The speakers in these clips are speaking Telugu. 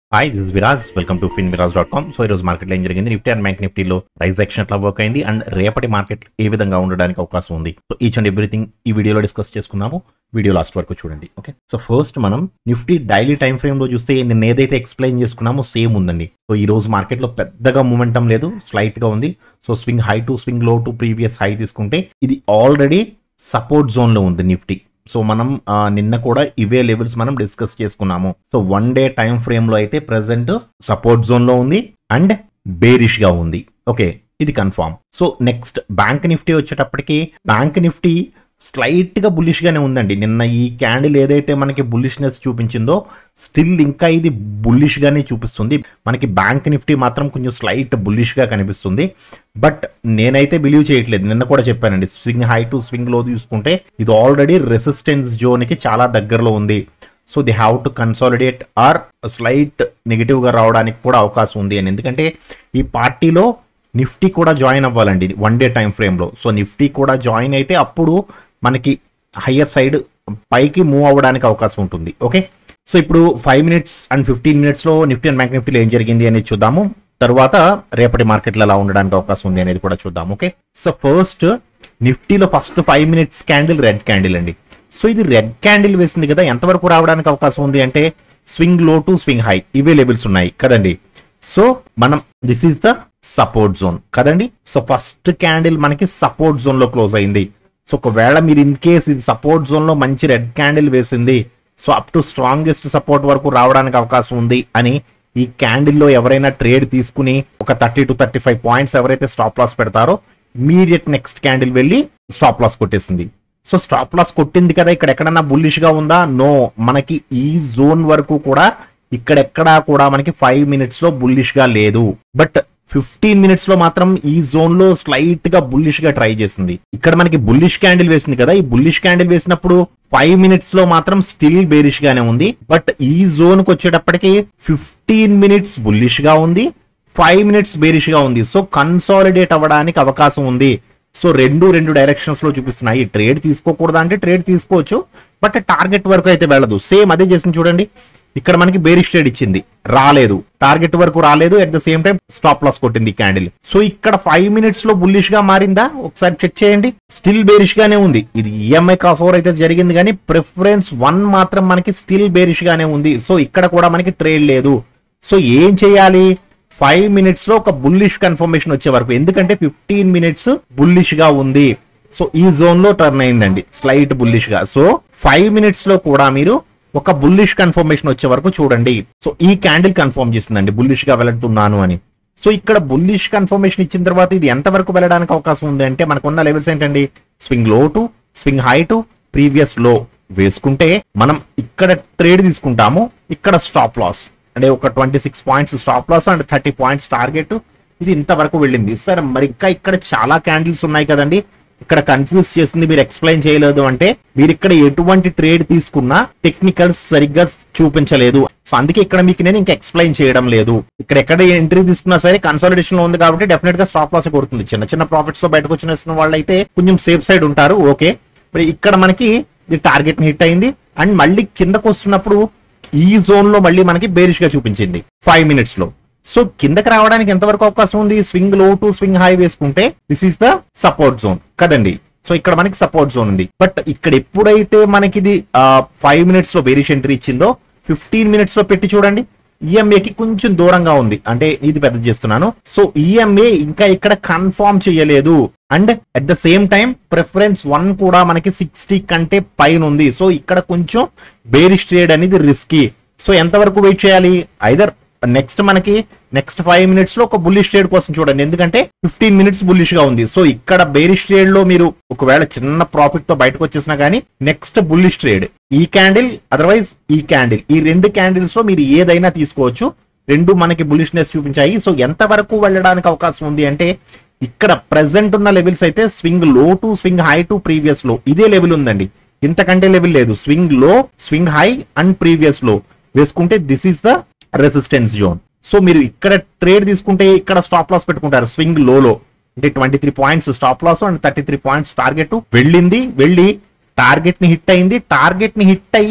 hi this Viraj welcome to fin Viraj dot com so ఈరోజు మార్కెట్లో ఏం జరిగింది నిఫ్టీ అండ్ బ్యాంక్ నిఫ్టీలో ప్రైస్ యాక్షన్ ఎట్లా వర్క్ అయింది అండ్ రేపటి మార్కెట్ ఏ విధంగా ఉండడానికి అవకాశం ఉంది సో ఈచ్ అండ్ ఎవ్రీథింగ్ ఈ వీడియోలో డిస్కస్ చేసుకుందాము వీడియో లాస్ట్ వరకు చూడండి ఓకే సో ఫస్ట్ మనం నిఫ్టీ డైలీ టైం ఫ్రేమ్ లో చూస్తే నేను ఏదైతే ఎక్స్ప్లెయిన్ చేసుకున్నామో సేమ్ ఉందండి సో ఈ రోజు మార్కెట్ లో పెద్దగా మూమెంటం లేదు స్లైట్ గా ఉంది so swing high to swing low to previous high తీసుకుంటే ఇది ఆల్రెడీ సపోర్ట్ జోన్ లో ఉంది నిఫ్టీ సో మనం ఆ, నిన్న కూడా ఇవే లెవెల్స్ మనం డిస్కస్ చేసుకున్నాము so one day time frame లో అయితే ప్రెసెంట్ సపోర్ట్ జోన్ లో ఉంది అండ్ బేరిష్ గా ఉంది ఓకే ఇది confirm so next bank Nifty వచ్చేటప్పటికి బ్యాంక్ నిఫ్టీ స్లైట్ గా బుల్లిష్ గానే ఉందండి నిన్న ఈ క్యాండిల్ ఏదైతే మనకి బుల్లిష్నెస్ చూపించిందో స్టిల్ ఇంకా ఇది బుల్లిష్ గానే చూపిస్తుంది మనకి బ్యాంక్ నిఫ్టీ మాత్రం కొంచెం స్లైట్ బుల్లిష్ గా కనిపిస్తుంది బట్ నేనైతే బిలీవ్ చేయట్లేదు నిన్న కూడా చెప్పానండి స్వింగ్ హై టు స్వింగ్ లో చూసుకుంటే ఇది ఆల్రెడీ రెసిస్టెన్స్ జోన్ కి చాలా దగ్గరలో ఉంది so they have to consolidate or slight negative గా రావడానికి కూడా అవకాశం ఉంది అని ఎందుకంటే ఈ పార్టీలో నిఫ్టీ కూడా జాయిన్ అవ్వాలండి వన్ డే టైం ఫ్రేమ్ లో సో నిఫ్టీ కూడా జాయిన్ అయితే అప్పుడు మనకి హయ్యర్ సైడ్ పైకి మూవ్ అవ్వడానికి అవకాశం ఉంటుంది ఓకే సో ఇప్పుడు five minutes and fifteen minutes లో నిఫ్టీ అండ్ బ్యాంక్ నిఫ్టీలో ఏం జరిగింది అనేది చూద్దాము తర్వాత రేపటి మార్కెట్లో ఎలా ఉండడానికి అవకాశం ఉంది అనేది కూడా చూద్దాం ఓకే సో ఫస్ట్ నిఫ్టీలో first five minutes candle red candle అండి సో ఇది రెడ్ క్యాండిల్ వేసింది కదా ఎంతవరకు రావడానికి అవకాశం ఉంది అంటే swing low to swing high ఇవే లెవెల్స్ ఉన్నాయి కదండి సో మనం this is the support zone కదండి సో ఫస్ట్ క్యాండిల్ మనకి సపోర్ట్ జోన్ లో క్లోజ్ అయింది సో ఒకవేళ మీరు ఇన్ కేస్ ఇది సపోర్ట్ జోన్ లో మంచి రెడ్ క్యాండిల్ వేసింది so up to strongest support వరకు రావడానికి అవకాశం ఉంది అని ఈ క్యాండిల్ లో ఎవరైనా ట్రేడ్ తీసుకుని ఒక thirty to thirty five points ఎవరైతే స్టాప్ లాస్ పెడతారో ఇమీడియట్ నెక్స్ట్ క్యాండిల్ వెళ్ళి స్టాప్ లాస్ కొట్టేసింది సో స్టాప్ లాస్ కొట్టింది కదా ఇక్కడ ఎక్కడన్నా బుల్లిష్ గా ఉందా నో మనకి ఈ జోన్ వరకు కూడా ఇక్కడెక్కడా కూడా మనకి ఫైవ్ మినిట్స్ లో బుల్లిష్ గా లేదు బట్ ఫిఫ్టీన్ మినిట్స్ లో మాత్రం ఈ జోన్ లో స్లైట్ గా బుల్లిష్ గా ట్రై చేసింది ఇక్కడ మనకి బుల్లిష్ క్యాండిల్ వేసింది కదా ఈ బుల్లిష్ క్యాండిల్ వేసినప్పుడు ఫైవ్ మినిట్స్ లో మాత్రం స్టిల్ బేరిష్ గానే ఉంది బట్ ఈ జోన్ కి వచ్చేటప్పటికి ఫిఫ్టీన్ మినిట్స్ బుల్లిష్ గా ఉంది ఫైవ్ మినిట్స్ బేరిష్ గా ఉంది సో కన్సాలిడేట్ అవ్వడానికి అవకాశం ఉంది సో రెండు రెండు డైరెక్షన్స్ లో చూపిస్తున్నాయి ట్రేడ్ తీసుకోకూడదా అంటే ట్రేడ్ తీసుకోవచ్చు బట్ టార్గెట్ వరకు అయితే వెళ్ళదు సేమ్ అదే చేసింది చూడండి ఇక్కడ మనకి బేరిష్ ట్రేడ్ ఇచ్చింది రాలేదు టార్గెట్ వరకు రాలేదు at the same time stop loss కొట్టింది క్యాండిల్ సో ఇక్కడ ఫైవ్ మినిట్స్ లో బుల్లిష్ గా మారిందా ఒకసారి చెక్ చేయండి స్టిల్ బేరిష్ గానే ఉంది ఇది ఈఎంఐ క్రాస్ ఓవర్ అయితే జరిగింది కానీ ప్రిఫరెన్స్ వన్ మాత్రం మనకి స్టిల్ బేరిష్ గానే ఉంది సో ఇక్కడ కూడా మనకి ట్రేడ్ లేదు సో ఏం చేయాలి ఫైవ్ మినిట్స్ లో ఒక బుల్లిష్ కన్ఫర్మేషన్ వచ్చే వరకు ఎందుకంటే ఫిఫ్టీన్ మినిట్స్ బుల్లిష్ గా ఉంది సో ఈ జోన్ లో టర్న్ అయిందండి స్లైట్ బుల్లిష్ గా సో ఫైవ్ మినిట్స్ లో కూడా మీరు ఒక బుల్లిష్ కన్ఫర్మేషన్ వచ్చే వరకు చూడండి సో ఈ క్యాండిల్ కన్ఫర్మ్ చేసిందండి బుల్లిష్ గా వెళ్తున్నాను అని సో ఇక్కడ బుల్లిష్ కన్ఫర్మేషన్ ఇచ్చిన తర్వాత ఇది ఎంత వరకు వెళ్ళడానికి అవకాశం ఉంది అంటే మనకున్న లెవెల్స్ ఏంటండి swing low to swing high to previous low వేసుకుంటే మనం ఇక్కడ ట్రేడ్ తీసుకుంటాము ఇక్కడ స్టాప్ లాస్ అంటే ఒక twenty six points stop loss and thirty points target ఇది ఇంతవరకు వెళ్ళింది సరే మరి ఇంకా ఇక్కడ చాలా క్యాండిల్స్ ఉన్నాయి కదండి ఇక్కడ కన్ఫ్యూజ్ చేసింది మీరు ఎక్స్ప్లెయిన్ చేయలేదు అంటే మీరు ఇక్కడ ఎటువంటి ట్రేడ్ తీసుకున్నా టెక్నికల్స్ సరిగ్గా చూపించలేదు సో అందుకే ఇక్కడ మీకు నేను ఇంకా ఎక్స్ప్లెయిన్ చేయడం లేదు ఇక్కడ ఎక్కడ ఎంట్రీ తీసుకున్నా సరే కన్సాలిడేషన్ లో ఉంది కాబట్టి డెఫినెట్ గా స్టాప్ లాస్ కొడుతుంది చిన్న చిన్న ప్రాఫిట్స్ తో బయటకు వచ్చిన వాళ్ళైతే కొంచెం సేఫ్ సైడ్ ఉంటారు ఓకే మరి ఇక్కడ మనకి ఇది టార్గెట్ హిట్ అయింది అండ్ మళ్ళీ కిందకు వస్తున్నప్పుడు ఈ జోన్ లో మళ్ళీ మనకి బేరిష్ గా చూపించింది ఫైవ్ మినిట్స్ లో సో కిందకి రావడానికి ఎంతవరకు అవకాశం ఉంది swing low to swing high వేసుకుంటే this is the support zone కదండి సో ఇక్కడ మనకి సపోర్ట్ జోన్ ఉంది బట్ ఇక్కడ ఎప్పుడైతే మనకి ఇది ఫైవ్ మినిట్స్ లో బేరిష్ ఎంట్రీ ఇచ్చిందో ఫిఫ్టీన్ మినిట్స్ లో పెట్టి చూడండి ఈఎంఏకి కొంచెం దూరంగా ఉంది అంటే ఇది పెద్ద చేస్తున్నాను సో ఈఎంఏ ఇంకా ఇక్కడ కన్ఫర్మ్ చేయలేదు and at the same time preference one కూడా మనకి సిక్స్టీ కంటే పైన ఉంది సో ఇక్కడ కొంచెం బేరిష్ ట్రేడ్ అనేది రిస్కీ సో ఎంతవరకు వెయిట్ చేయాలి ఐదర్ నెక్స్ట్ మనకి నెక్స్ట్ ఫైవ్ మినిట్స్ లో ఒక బుల్లిష్ ట్రేడ్ కోసం చూడండి ఎందుకంటే ఫిఫ్టీన్ మినిట్స్ బుల్లిష్ గా ఉంది సో ఇక్కడ బేరిష్ ట్రేడ్ లో మీరు ఒకవేళ చిన్న ప్రాఫిట్ తో బయటకు వచ్చేసినా కానీ నెక్స్ట్ బుల్లిష్ ట్రేడ్ ఈ క్యాండిల్ అదర్వైజ్ ఈ క్యాండిల్ ఈ రెండు క్యాండిల్స్ లో మీరు ఏదైనా తీసుకోవచ్చు రెండు మనకి బుల్లిష్నెస్ చూపించాయి సో ఎంత వరకు వెళ్ళడానికి అవకాశం ఉంది అంటే ఇక్కడ ప్రెసెంట్ ఉన్న లెవెల్స్ అయితే swing low to swing high to previous low ఇదే లెవెల్ ఉందండి ఇంతకంటే లెవెల్ లేదు స్వింగ్ లో swing high and previous low వేసుకుంటే this is the resistance zone so మీరు ఇక్కడ ట్రేడ్ తీసుకుంటే ఇక్కడ స్టాప్ లాస్ పెట్టుకుంటారు స్వింగ్ లోలో అంటే twenty three points stop loss and thirty three points target వెళ్ళింది వెళ్ళి టార్గెట్ ని హిట్ అయింది టార్గెట్ ని హిట్ అయ్యి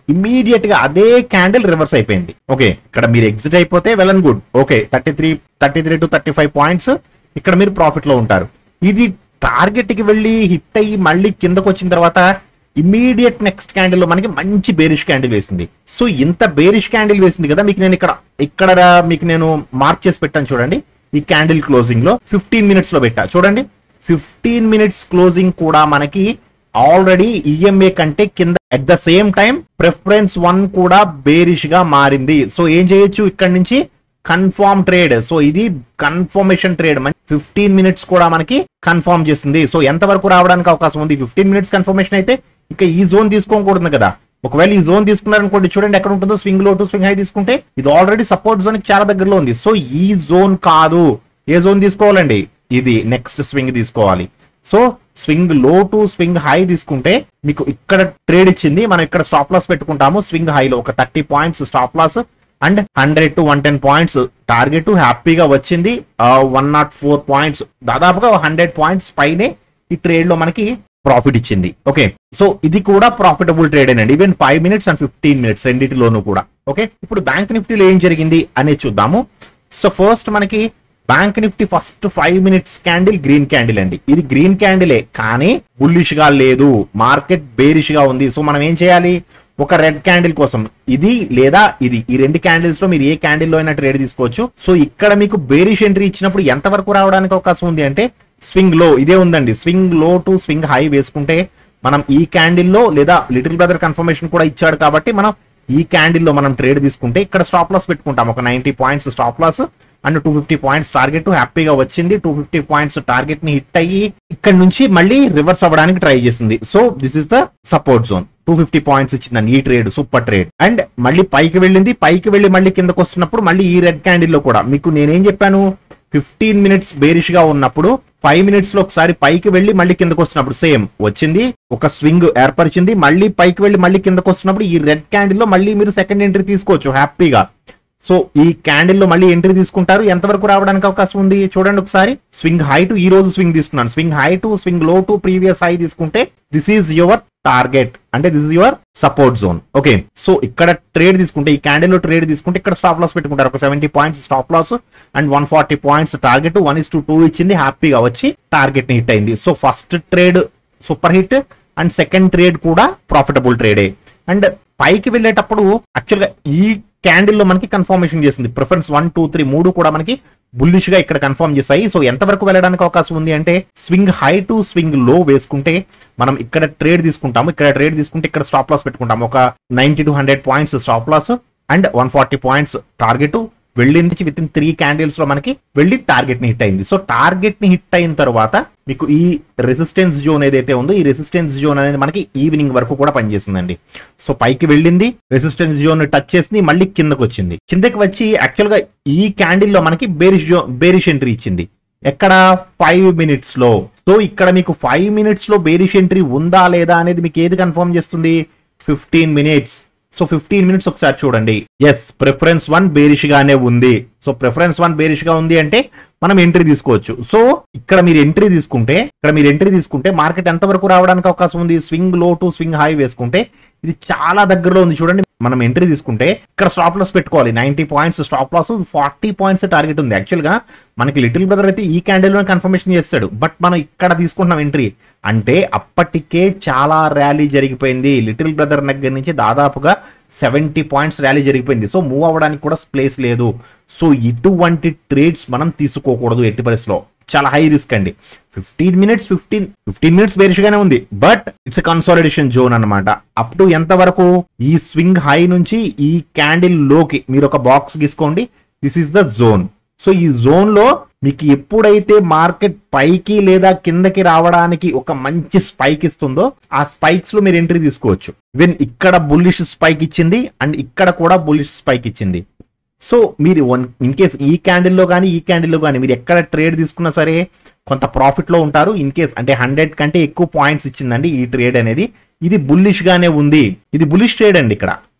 ఇమీడియట్ గా అదే క్యాండిల్ రివర్స్ అయిపోయింది ఓకే ఇక్కడ మీరు ఎగ్జిట్ అయిపోతే well and good okay thirty three thirty three to thirty five points ఇక్కడ మీరు ప్రాఫిట్ లో ఉంటారు ఇది టార్గెట్ కి వెళ్ళి హిట్ అయ్యి మళ్ళీ కిందకు వచ్చిన తర్వాత ఇమీడియట్ నెక్స్ట్ క్యాండిల్ లో మనకి మంచి బేరిష్ క్యాండిల్ వేసింది సో ఇంత బేరిష్ క్యాండిల్ వేసింది కదా మీకు నేను ఇక్కడ ఇక్కడ మీకు నేను మార్క్ చేసి పెట్టాను చూడండి ఈ క్యాండిల్ క్లోజింగ్ లో ఫిఫ్టీన్ మినిట్స్ లో పెట్టా చూడండి ఫిఫ్టీన్ మినిట్స్ క్లోజింగ్ కూడా మనకి ఆల్రెడీ ఈఎంఏ కంటే కింద at the same time preference one కూడా బేరిష్ గా మారింది సో ఏం చేయొచ్చు ఇక్కడ నుంచి కన్ఫర్మ్ ట్రేడ్ సో ఇది కన్ఫర్మేషన్ ట్రేడ్ ఫిఫ్టీన్ మినిట్స్ కూడా మనకి కన్ఫర్మ్ చేస్తుంది సో ఎంత వరకు రావడానికి అవకాశం ఉంది ఫిఫ్టీన్ మినిట్స్ కన్ఫర్మేషన్ అయితే ఇక ఈ జోన్ తీసుకోకూడదు కదా ఒకవేళ ఈ జోన్ తీసుకున్నారనుకోండి చూడండి ఎక్కడ ఉంటుందో swing low to swing high తీసుకుంటే ఇది ఆల్రెడీ సపోర్ట్ జోన్ చాలా దగ్గరలో ఉంది సో ఈ జోన్ కాదు ఏ జోన్ తీసుకోవాలండి ఇది నెక్స్ట్ స్వింగ్ తీసుకోవాలి so swing low to swing high తీసుకుంటే మీకు ఇక్కడ ట్రేడ్ ఇచ్చింది మనం ఇక్కడ స్టాప్ లాస్ పెట్టుకుంటాము స్వింగ్ హైలో ఒక thirty points stop loss and hundred to one ten points target హ్యాపీగా వచ్చింది వన్ నాట్ ఫోర్ పాయింట్స్ దాదాపుగా హండ్రెడ్ పాయింట్స్ పైనే ఈ ట్రేడ్ లో మనకి ప్రాఫిట్ ఇచ్చింది ఓకే సో ఇది కూడా ప్రాఫిటబుల్ ట్రేడ్ అండి even five minutes and fifteen minutes రెండింటిలోనూ కూడా ఓకే ఇప్పుడు బ్యాంక్ నిఫ్టీలో ఏం జరిగింది అనేది చూద్దాము సో ఫస్ట్ మనకి bank Nifty first five minutes candle green candle అండి ఇది గ్రీన్ క్యాండిలే కానీ బుల్లిష్ గా లేదు మార్కెట్ బేరిష్ గా ఉంది సో మనం ఏం చేయాలి ఒక రెడ్ క్యాండిల్ కోసం ఇది లేదా ఇది ఈ రెండు క్యాండిల్స్ లో మీరు ఏ క్యాండిల్ లో అయినా ట్రేడ్ తీసుకోవచ్చు సో ఇక్కడ మీకు బేరిష్ ఎంట్రీ ఇచ్చినప్పుడు ఎంత వరకు రావడానికి అవకాశం ఉంది అంటే స్వింగ్ లో ఇదే ఉందండి swing low to swing high వేసుకుంటే మనం ఈ క్యాండిల్ లో లేదా లిటిల్ బ్రదర్ కన్ఫర్మేషన్ కూడా ఇచ్చాడు కాబట్టి మనం ఈ క్యాండిల్ లో మనం ట్రేడ్ తీసుకుంటే ఇక్కడ స్టాప్ లాస్ పెట్టుకుంటాం ఒక ninety points stop loss and two fifty points target హ్యాపీగా వచ్చింది టూ ఫిఫ్టీ పాయింట్స్ టార్గెట్ ని హిట్ అయ్యి ఇక్కడ నుంచి మళ్ళీ రివర్స్ అవ్వడానికి ట్రై చేసింది so this is the support zone two fifty points ఇచ్చిందండి ఈ ట్రేడ్ సూపర్ ట్రేడ్ అండ్ మళ్ళీ పైకి వెళ్ళింది పైకి వెళ్ళి మళ్ళీ కిందకు వస్తున్నప్పుడు మళ్ళీ ఈ రెడ్ క్యాండిల్ లో కూడా మీకు నేనేం చెప్పాను ఫిఫ్టీన్ మినిట్స్ బేరిష్ గా ఉన్నప్పుడు ఫైవ్ మినిట్స్ లో ఒకసారి పైకి వెళ్ళి మళ్ళీ కిందకు వస్తున్నప్పుడు సేమ్ వచ్చింది ఒక స్వింగ్ ఏర్పరిచింది మళ్ళీ పైకి వెళ్ళి మళ్ళీ కిందకు వస్తున్నప్పుడు ఈ రెడ్ క్యాండిల్ లో మళ్ళీ మీరు సెకండ్ ఎంట్రీ తీసుకోవచ్చు హ్యాపీగా సో ఈ క్యాండిల్ లో మళ్ళీ ఎంట్రీ తీసుకుంటారు ఎంతవరకు రావడానికి అవకాశం ఉంది చూడండి ఒకసారి స్వింగ్ హై టు ఈ రోజు స్వింగ్ తీసుకున్నాను swing high to swing low to previous high తీసుకుంటే దిస్ ఈజ్ యువర్ టార్గెట్ అంటే this is your support zone okay so ఇక్కడ ట్రేడ్ తీసుకుంటే ఈ క్యాండిల్ లో ట్రేడ్ తీసుకుంటే ఇక్కడ స్టాప్ లాస్ పెట్టుకుంటారు ఒక seventy points stop loss and one forty points target one is to two ఇచ్చింది హ్యాపీగా వచ్చి టార్గెట్ ని హిట్ అయింది so first trade super hit and second trade కూడా ప్రాఫిటబుల్ ట్రేడే అండ్ పైకి వెళ్ళేటప్పుడు యాక్చువల్ గా ఈ క్యాండిల్ లో మనకి కన్ఫర్మేషన్ చేసింది ప్రిఫరెన్స్ వన్ టూ త్రీ మూడు కూడా మనకి బుల్లిష్ గా ఇక్కడ కన్ఫర్మ్ చేస్తాయి సో ఎంతవరకు వెళ్ళడానికి అవకాశం ఉంది అంటే స్వింగ్ హై టు స్వింగ్ లో వేసుకుంటే మనం ఇక్కడ ట్రేడ్ తీసుకుంటాము ఇక్కడ ట్రేడ్ తీసుకుంటే ఇక్కడ స్టాప్ లాస్ పెట్టుకుంటాము ఒక ninety to hundred points stop loss and one forty points target వెళ్ళింది విత్ ఇన్ త్రీ క్యాండిల్స్ లో మనకి వెళ్ళి టార్గెట్ ని హిట్ అయింది సో టార్గెట్ ని హిట్ అయిన తర్వాత మీకు ఈ రెసిస్టెన్స్ జోన్ ఏదైతే ఉందో ఈ రెసిస్టెన్స్ జోన్ అనేది మనకి ఈవినింగ్ వరకు కూడా పనిచేసిందండి సో పైకి వెళ్ళింది రెసిస్టెన్స్ జోన్ టచ్ చేసింది మళ్ళీ కిందకు వచ్చింది కిందకి వచ్చి యాక్చువల్ గా ఈ క్యాండిల్ లో మనకి బేరిష్ జో బేరిష్ ఎంట్రీ ఇచ్చింది ఎక్కడ ఫైవ్ మినిట్స్ లో సో ఇక్కడ మీకు ఫైవ్ మినిట్స్ లో బేరిష్ ఎంట్రీ ఉందా లేదా అనేది మీకు ఏది కన్ఫర్మ్ చేస్తుంది fifteen minutes so fifteen minutes ఒకసారి చూడండి ఎస్ ప్రిఫరెన్స్ వన్ బేరిష్ గానే ఉంది సో ప్రిఫరెన్స్ వన్ బేరిష్ గా ఉంది అంటే మనం ఎంట్రీ తీసుకోవచ్చు సో ఇక్కడ మీరు ఎంట్రీ తీసుకుంటే ఇక్కడ మీరు ఎంట్రీ తీసుకుంటే మార్కెట్ ఎంత వరకు రావడానికి అవకాశం ఉంది swing low to swing high వేసుకుంటే ఇది చాలా దగ్గరలో ఉంది చూడండి మనం ఎంట్రీ తీసుకుంటే ఇక్కడ స్టాప్ లాస్ పెట్టుకోవాలి ninety points stop loss forty points target ఉంది యాక్చువల్ గా మనకి లిటిల్ బ్రదర్ అయితే ఈ క్యాండిల్ లో కన్ఫర్మేషన్ చేస్తాడు బట్ మనం ఇక్కడ తీసుకుంటున్నాం ఎంట్రీ అంటే అప్పటికే చాలా ర్యాలీ జరిగిపోయింది లిటిల్ బ్రదర్ దగ్గర నుంచి దాదాపుగా సెవెంటీ పాయింట్స్ ర్యాలీ జరిగిపోయింది సో మూవ్ అవ్వడానికి కూడా ప్లేస్ లేదు సో ఇటువంటి ట్రేడ్స్ మనం తీసుకోకూడదు ఎట్టి పరిస్థితిలో చాలా హై రిస్క్ అండి fifteen minutes fifteen fifteen minutes bearish గానే ఉంది బట్ ఇట్స్ కన్సాలిడేషన్ జోన్ అన్నమాట అప్ టు ఎంత వరకు ఈ స్వింగ్ హై నుంచి ఈ క్యాండిల్ లోకి మీరు ఒక బాక్స్ గీసుకోండి this is the zone so ఈ జోన్ లో మీకు ఎప్పుడైతే మార్కెట్ పైకి లేదా కిందకి రావడానికి ఒక మంచి స్పైక్ ఇస్తుందో ఆ స్పైక్స్ లో మీరు ఎంట్రీ తీసుకోవచ్చు ఈవెన్ ఇక్కడ బుల్లిష్ స్పైక్ ఇచ్చింది అండ్ ఇక్కడ కూడా బుల్లిష్ స్పైక్ ఇచ్చింది సో మీరు వన్ ఇన్ కేస్ ఈ క్యాండిల్లో కానీ ఈ క్యాండిల్లో కానీ మీరు ఎక్కడ ట్రేడ్ తీసుకున్నా సరే కొంత ప్రాఫిట్ లో ఉంటారు ఇన్ కేస్ అంటే హండ్రెడ్ కంటే ఎక్కువ పాయింట్స్ ఇచ్చిందండి ఈ ట్రేడ్ అనేది ఇది బుల్లిష్ గానే ఉంది ఇది బుల్లిష్ ట్రేడ్ అండి ఇక్కడ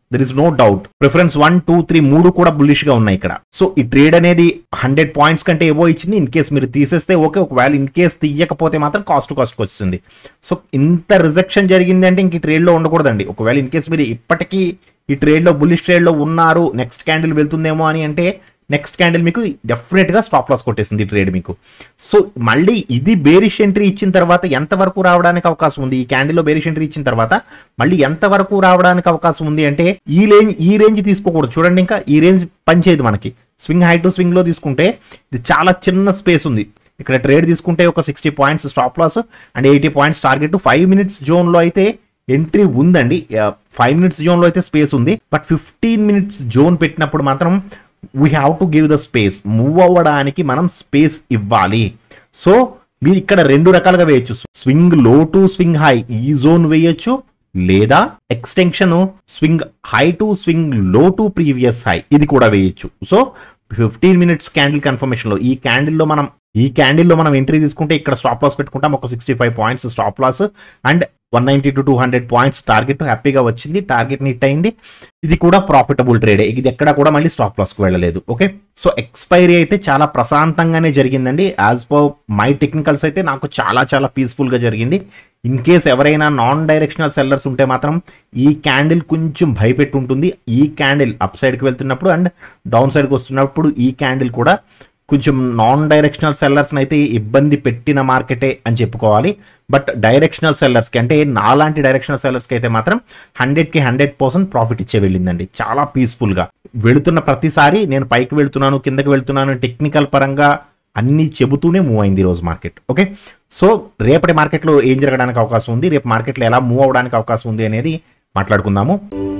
there is no doubt preference one two three మూడు కూడా బుల్లిష్ గా ఉన్నాయి ఇక్కడ సో ఈ ట్రేడ్ అనేది హండ్రెడ్ పాయింట్స్ కంటే ఏవో ఇచ్చింది ఇన్ కేస్ మీరు తీసేస్తే ఓకే ఒకవేళ ఇన్ కేస్ తీయకపోతే మాత్రం కాస్ట్ కాస్ట్ వచ్చింది సో ఇంత రిజెక్షన్ జరిగింది అంటే ఇంక ఈ ట్రేడ్ లో ఉండకూడదండి ఒకవేళ ఇన్ కేస్ మీరు ఇప్పటికీ ఈ ట్రేడ్ లో బుల్లిష్ ట్రేడ్ లో ఉన్నారు నెక్స్ట్ క్యాండిల్ వెళ్తుందేమో అని అంటే నెక్స్ట్ క్యాండిల్ మీకు డెఫినెట్ గా స్టాప్ లాస్ కొట్టేసింది ఈ ట్రేడ్ మీకు సో మళ్ళీ ఇది బేరిష్ ఎంట్రీ ఇచ్చిన తర్వాత ఎంత వరకు రావడానికి అవకాశం ఉంది ఈ క్యాండిల్ లో బేరిష్ ఎంట్రీ ఇచ్చిన తర్వాత మళ్ళీ ఎంత వరకు రావడానికి అవకాశం ఉంది అంటే ఈ రేంజ్ ఈ రేంజ్ తీసుకోకూడదు చూడండి ఇంకా ఈ రేంజ్ పనిచేయదు మనకి స్వింగ్ హై టు స్వింగ్ లో తీసుకుంటే ఇది చాలా చిన్న స్పేస్ ఉంది ఇక్కడ ట్రేడ్ తీసుకుంటే ఒక sixty points stop loss and eighty points target five minutes zone లో అయితే ఎంట్రీ ఉందండి ఫైవ్ మినిట్స్ జోన్ లో అయితే స్పేస్ ఉంది బట్ ఫిఫ్టీన్ మినిట్స్ జోన్ పెట్టినప్పుడు మాత్రం we have to give the space move అవ్వడానికి మనం స్పేస్ ఇవ్వాలి సో మీరు ఇక్కడ రెండు రకాలుగా వేయొచ్చు swing low to swing high ఈ జోన్ వేయొచ్చు లేదా extension swing high to swing low to previous high ఇది కూడా వేయొచ్చు so fifteen minutes candle confirmation లో ఈ క్యాండిల్ లో మనం ఈ క్యాండిల్ లో మనం ఎంట్రీ తీసుకుంటే ఇక్కడ స్టాప్ లాస్ పెట్టుకుంటాం ఒక sixty five points stop loss and one ninety to two hundred points target హ్యాపీగా వచ్చింది టార్గెట్ హిట్ అయింది ఇది కూడా ప్రాఫిటబుల్ ట్రేడ్ ఇది ఎక్కడ కూడా మళ్ళీ స్టాప్ లాస్కి వెళ్ళలేదు ఓకే సో ఎక్స్పైరీ అయితే చాలా ప్రశాంతంగానే జరిగిందండి యాజ్ పర్ మై టెక్నికల్స్ అయితే నాకు చాలా చాలా పీస్ఫుల్ గా జరిగింది ఇన్ కేస్ ఎవరైనా నాన్ డైరెక్షనల్ సెల్లర్స్ ఉంటే మాత్రం ఈ క్యాండిల్ కొంచెం భయపెట్టి ఉంటుంది ఈ క్యాండిల్ అప్ సైడ్కి వెళ్తున్నప్పుడు అండ్ డౌన్ సైడ్కి వస్తున్నప్పుడు ఈ క్యాండిల్ కూడా కొంచెం నాన్ డైరెక్షనల్ సెల్లర్స్ అయితే ఇబ్బంది పెట్టిన మార్కెటే అని చెప్పుకోవాలి బట్ డైరెక్షనల్ సెల్లర్స్కి అంటే నాలాంటి డైరెక్షనల్ సెల్లర్స్కి అయితే మాత్రం హండ్రెడ్కి హండ్రెడ్ పర్సెంట్ ప్రాఫిట్ ఇచ్చే వెళ్ళిందండి చాలా పీస్ఫుల్గా వెళుతున్న ప్రతిసారి నేను పైకి వెళ్తున్నాను కిందకి వెళ్తున్నాను టెక్నికల్ పరంగా అన్ని చెబుతూనే మూవ్ అయింది ఈరోజు మార్కెట్ ఓకే సో రేపటి మార్కెట్లో ఏం జరగడానికి అవకాశం ఉంది రేపు మార్కెట్లో ఎలా మూవ్ అవడానికి అవకాశం ఉంది అనేది మాట్లాడుకుందాము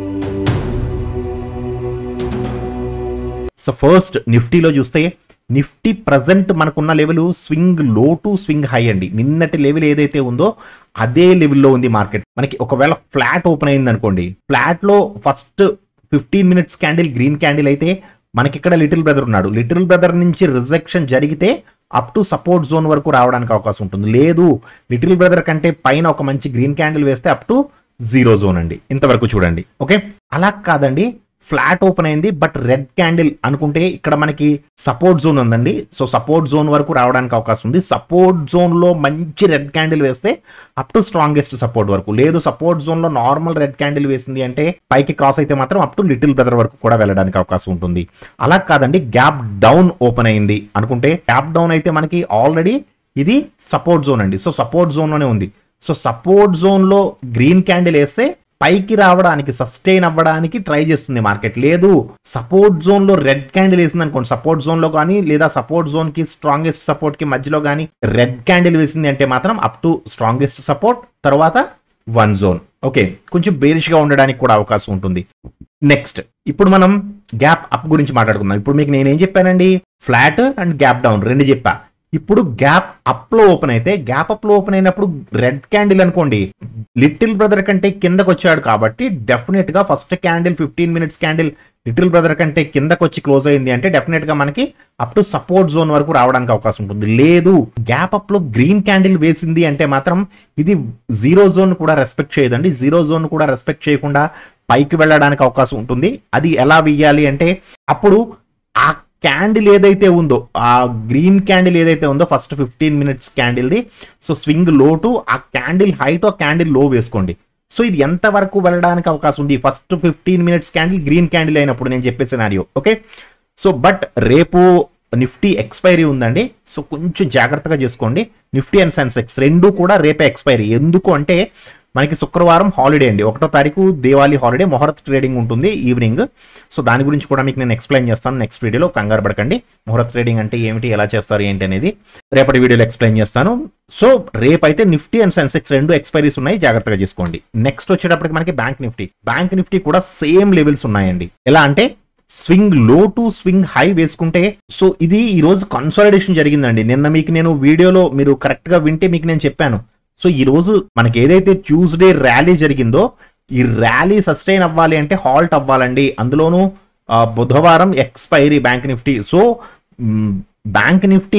సో ఫస్ట్ నిఫ్టీలో చూస్తే నిఫ్టీ ప్రజెంట్ మనకున్న level swing low to swing high అండి నిన్నటి లెవెల్ ఏదైతే ఉందో అదే లెవెల్లో ఉంది మార్కెట్ మనకి ఒకవేళ ఫ్లాట్ ఓపెన్ అయింది అనుకోండి ఫ్లాట్ లో first fifteen minutes candle green candle అయితే మనకి ఇక్కడ లిటిల్ బ్రదర్ ఉన్నాడు లిటిల్ బ్రదర్ నుంచి రిజెక్షన్ జరిగితే అప్ టు సపోర్ట్ జోన్ వరకు రావడానికి అవకాశం ఉంటుంది లేదు లిటిల్ బ్రదర్ కంటే పైన ఒక మంచి గ్రీన్ క్యాండిల్ వేస్తే అప్ టు జీరో జోన్ అండి ఇంతవరకు చూడండి ఓకే అలా కాదండి ఫ్లాట్ ఓపెన్ అయింది బట్ రెడ్ క్యాండిల్ అనుకుంటే ఇక్కడ మనకి సపోర్ట్ జోన్ ఉందండి సో సపోర్ట్ జోన్ వరకు రావడానికి అవకాశం ఉంది సపోర్ట్ జోన్ లో మంచి రెడ్ క్యాండిల్ వేస్తే అప్ టు స్ట్రాంగెస్ట్ సపోర్ట్ వరకు లేదు సపోర్ట్ జోన్ లో నార్మల్ రెడ్ క్యాండిల్ వేసింది అంటే పైకి క్రాస్ అయితే మాత్రం అప్ టు లిటిల్ బ్రదర్ వరకు కూడా వెళ్ళడానికి అవకాశం ఉంటుంది అలా కాదండి గ్యాప్ డౌన్ ఓపెన్ అయింది అనుకుంటే గ్యాప్ డౌన్ అయితే మనకి ఆల్రెడీ ఇది సపోర్ట్ జోన్ అండి సో సపోర్ట్ జోన్ లోనే ఉంది సో సపోర్ట్ జోన్ లో గ్రీన్ క్యాండిల్ వేస్తే పైకి రావడానికి సస్టైన్ అవ్వడానికి ట్రై చేస్తుంది మార్కెట్ లేదు సపోర్ట్ జోన్ లో రెడ్ క్యాండిల్ వేసింది అనుకోండి సపోర్ట్ జోన్ లో కానీ లేదా సపోర్ట్ జోన్ కి స్ట్రాంగెస్ట్ సపోర్ట్ కి మధ్యలో కానీ రెడ్ క్యాండిల్ వేసింది అంటే మాత్రం అప్ టు స్ట్రాంగెస్ట్ సపోర్ట్ తర్వాత వన్ జోన్ ఓకే కొంచెం బేరిష్ గా ఉండడానికి కూడా అవకాశం ఉంటుంది నెక్స్ట్ ఇప్పుడు మనం గ్యాప్ అప్ గురించి మాట్లాడుకుందాం ఇప్పుడు మీకు నేనేం చెప్పానండి ఫ్లాట్ అండ్ గ్యాప్ డౌన్ రెండు చెప్పా ఇప్పుడు గ్యాప్ అప్ లో ఓపెన్ అయితే గ్యాప్ అప్ లో ఓపెన్ అయినప్పుడు రెడ్ క్యాండిల్ అనుకోండి లిటిల్ బ్రదర్ కంటే కిందకు వచ్చాడు కాబట్టి డెఫినెట్ గా first candle fifteen minutes candle little brother కంటే కిందకు వచ్చి క్లోజ్ అయింది అంటే డెఫినెట్ గా మనకి అప్ టు సపోర్ట్ జోన్ వరకు రావడానికి అవకాశం ఉంటుంది లేదు గ్యాప్ అప్ లో గ్రీన్ క్యాండిల్ వేసింది అంటే మాత్రం ఇది జీరో జోన్ కూడా రెస్పెక్ట్ చేయదండి జీరో జోన్ కూడా రెస్పెక్ట్ చేయకుండా పైకి వెళ్ళడానికి అవకాశం ఉంటుంది అది ఎలా వెయ్యాలి అంటే అప్పుడు ఆ క్యాండిల్ ఏదైతే ఉందో ఆ గ్రీన్ క్యాండిల్ ఏదైతే ఉందో ఫస్ట్ ఫిఫ్టీన్ మినిట్స్ క్యాండిల్ది సో స్వింగ్ లో టు ఆ క్యాండిల్ హైట్ ఆ క్యాండిల్ లో వేసుకోండి సో ఇది ఎంత వరకు వెళ్ళడానికి అవకాశం ఉంది first fifteen minutes candle green candle అయినప్పుడు నేను చెప్పే సినారియో ఓకే సో బట్ రేపు నిఫ్టీ ఎక్స్పైరీ ఉందండి సో కొంచెం జాగ్రత్తగా చేసుకోండి నిఫ్టీ అండ్ సెన్సెక్స్ రెండు కూడా రేపే ఎక్స్పైరీ ఎందుకు అంటే మనకి శుక్రవారం హాలిడే అండి ఒకటో తారీఖు దేవాలి హాలిడే ముహూర్త్ ట్రేడింగ్ ఉంటుంది ఈవినింగ్ సో దాని గురించి కూడా మీకు నేను ఎక్స్ప్లెయిన్ చేస్తాను నెక్స్ట్ వీడియోలో కంగారు పడకండి ముహూర్త్ ట్రేడింగ్ అంటే ఏమిటి ఎలా చేస్తారు ఏంటి అనేది రేపటి వీడియోలో ఎక్స్ప్లెయిన్ చేస్తాను సో రేపైతే నిఫ్టీ అండ్ సెన్సెక్స్ రెండు ఎక్స్పైరీస్ ఉన్నాయి జాగ్రత్తగా చేసుకోండి నెక్స్ట్ వచ్చేటప్పటికి మనకి బ్యాంక్ నిఫ్టీ బ్యాంక్ నిఫ్టీ కూడా సేమ్ లెవెల్స్ ఉన్నాయండి ఎలా అంటే swing low to swing high వేసుకుంటే సో ఇది ఈ రోజు కన్సాలిడేషన్ జరిగిందండి నిన్న మీకు నేను వీడియోలో మీరు కరెక్ట్ గా వింటే మీకు నేను చెప్పాను సో ఈ రోజు మనకి ఏదైతే ట్యూస్డే ర్యాలీ జరిగిందో ఈ ర్యాలీ సస్టైన్ అవ్వాలి అంటే హాల్ట్ అవ్వాలండి అందులోనూ ఆ, బుధవారం expiry bank Nifty so hmm, bank Nifty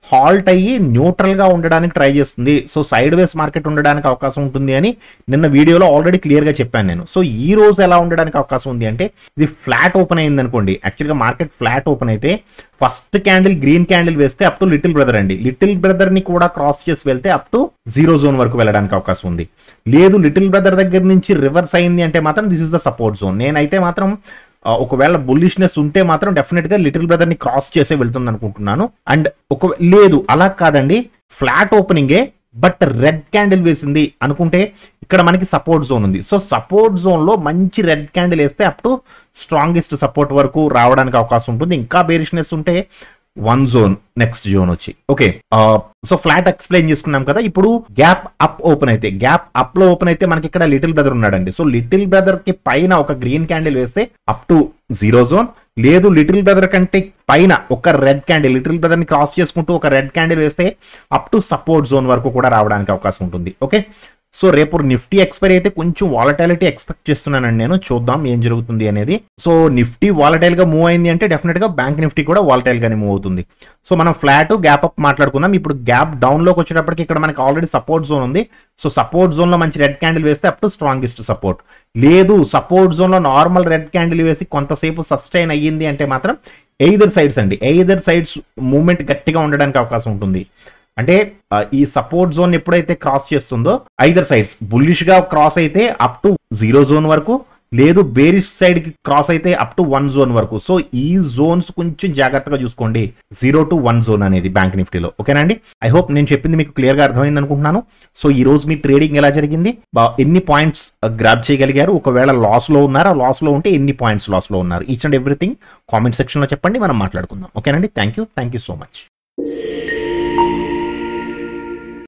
halt అయ్యి న్యూట్రల్ గా ఉండడానికి ట్రై చేస్తుంది సో సైడ్ వేస్ మార్కెట్ ఉండడానికి అవకాశం ఉంటుంది అని నిన్న వీడియోలో ఆల్రెడీ క్లియర్ గా చెప్పాను నేను సో ఈ రోజు ఎలా ఉండడానికి అవకాశం ఉంది అంటే ఇది ఫ్లాట్ ఓపెన్ అయింది అనుకోండి యాక్చువల్గా మార్కెట్ ఫ్లాట్ ఓపెన్ అయితే ఫస్ట్ క్యాండిల్ గ్రీన్ క్యాండిల్ వేస్తే అప్ టు లిటిల్ బ్రదర్ అండి లిటిల్ బ్రదర్ ని కూడా క్రాస్ చేసి వెళ్తే అప్ టు జీరో జోన్ వరకు వెళ్ళడానికి అవకాశం ఉంది లేదు లిటిల్ బ్రదర్ దగ్గర నుంచి రివర్స్ అయింది అంటే మాత్రం this is the support zone నేనైతే మాత్రం ఆ, ఒకవేళ బుల్లిష్నెస్ ఉంటే మాత్రం డెఫినెట్ గా లిటిల్ బ్రదర్ ని క్రాస్ చేసే వెళ్తుంది అనుకుంటున్నాను అండ్ ఒక లేదు అలా కాదండి ఫ్లాట్ ఓపెనింగే బట్ రెడ్ క్యాండిల్ వేసింది అనుకుంటే ఇక్కడ మనకి సపోర్ట్ జోన్ ఉంది సో సపోర్ట్ జోన్ లో మంచి రెడ్ క్యాండిల్ వేస్తే అప్ టు స్ట్రాంగెస్ట్ సపోర్ట్ వరకు రావడానికి అవకాశం ఉంటుంది ఇంకా బేరిష్నెస్ ఉంటే వన్ జోన్ నెక్స్ట్ జోన్ వచ్చి ఓకే సో ఫ్లాట్ ఎక్స్ప్లెయిన్ చేసుకున్నాం కదా ఇప్పుడు గ్యాప్ అప్ ఓపెన్ అయితే గ్యాప్ అప్ లో ఓపెన్ అయితే మనకి ఇక్కడ లిటిల్ బ్రదర్ ఉన్నాడండి సో లిటిల్ బ్రదర్ కి పైన ఒక గ్రీన్ క్యాండిల్ వేస్తే అప్ టు జీరో జోన్ లేదు లిటిల్ బ్రదర్ కంటే పైన ఒక రెడ్ క్యాండిల్ లిటిల్ బ్రదర్ ని క్రాస్ చేసుకుంటూ ఒక రెడ్ క్యాండిల్ వేస్తే అప్ టు సపోర్ట్ జోన్ వరకు కూడా రావడానికి అవకాశం ఉంటుంది ఓకే సో రేపు నిఫ్టీ ఎక్స్పైరీ అయితే కొంచెం వాలటాలిటీ ఎక్స్పెక్ట్ చేస్తున్నానండి నేను చూద్దాం ఏం జరుగుతుంది అనేది సో నిఫ్టీ వాలటైల్ గా మూవ్ అయింది అంటే డెఫినెట్ గా బ్యాంక్ నిఫ్టీ కూడా వాలటైల్ గానే మూవ్ అవుతుంది సో మనం ఫ్లాట్ గ్యాప్ అప్ మాట్లాడుకుందాం ఇప్పుడు గ్యాప్ డౌన్ లోకి వచ్చేటప్పటికి ఇక్కడ మనకి ఆల్రెడీ సపోర్ట్ జోన్ ఉంది సో సపోర్ట్ జోన్ లో మంచి రెడ్ క్యాండిల్ వేస్తే అప్ టు స్ట్రాంగెస్ట్ సపోర్ట్ లేదు సపోర్ట్ జోన్ లో నార్మల్ రెడ్ క్యాండిల్ వేసి కొంతసేపు సస్టైన్ అయ్యింది అంటే మాత్రం ఎయిదర్ సైడ్స్ అండి ఎయిదర్ సైడ్స్ మూవ్మెంట్ గట్టిగా ఉండడానికి అవకాశం ఉంటుంది అంటే ఆ, ఈ సపోర్ట్ జోన్ ఎప్పుడైతే క్రాస్ చేస్తుందో ఐదర్ సైడ్స్ బుల్లిష్ గా క్రాస్ అయితే అప్ టు జీరో జోన్ వరకు లేదు బేరిష్ సైడ్ కి క్రాస్ అయితే అప్ టు వన్ జోన్ వరకు సో ఈ జోన్స్ కొంచెం జాగ్రత్తగా చూసుకోండి జీరో టు వన్ జోన్ అనేది బ్యాంక్ నిఫ్టీలో ఓకేనండి ఐ హోప్ నేను చెప్పింది మీకు క్లియర్ గా అర్థమైంది అనుకుంటున్నాను సో ఈ రోజు మీ ట్రేడింగ్ ఎలా జరిగింది బా- ఎన్ని పాయింట్స్ గ్రాప్ చేయగలిగారు ఒకవేళ లాస్ లో ఉన్నారా లాస్ లో ఉంటే ఎన్ని పాయింట్స్ లాస్ లో ఉన్నారు each and everything comment section లో చెప్పండి మనం మాట్లాడుకుందాం ఓకేనండి thank you thank you so much